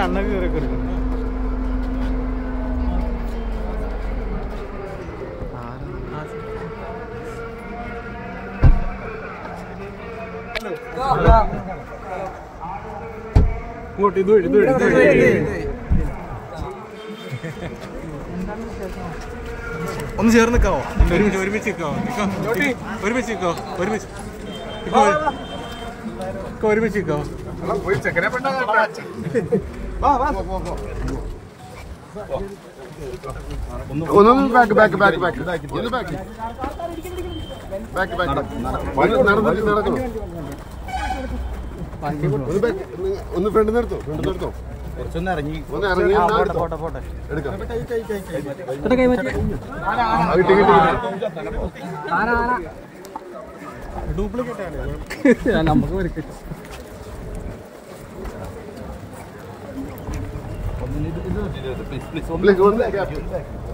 കണ്ണൊക്കെ കയറി കൊടുക്കുന്നു ഇങ്ങോട്ട് ഇത് വഴി, ഇത് വഴി, ഇത് വഴി. ഒന്ന് ചേർന്ന് നിൽക്കാവോ ഒരുമിച്ച് ഒരുമിച്ച് നിൽക്കോ നിൽക്കോ ഒരുമിച്ച് നിൽക്കോ ഒരുമിച്ച് നിൽക്കോ നിൽക്കോ ഒരുമിച്ച് നിൽക്കോ ഒന്നൊന്ന് ബാക്ക് ബാക്ക് ബാക്ക് ബാക്ക് ഒന്ന് ബാക്ക് ബാക്ക് ബാക്ക് നടന്നിട്ട് നടക്കണം ഒന്ന് ബാക്ക് ഒന്ന് ഫ്രണ്ട് നിർത്തോ ഫ്രണ്ട് നിർത്തോ കുറച്ചൊന്ന് ഇറങ്ങി ഒന്ന് ഇറങ്ങി ആ, എന്നാ പോട്ടെ എടുത്തോ. പോട്ടെ പോട്ടെ എടുക്കാം ആന, ആ, കിട്ടി കിട്ടി കിട്ടി നമുക്ക് വരയ്ക്കും പ്ലീസ് ഒന്ന്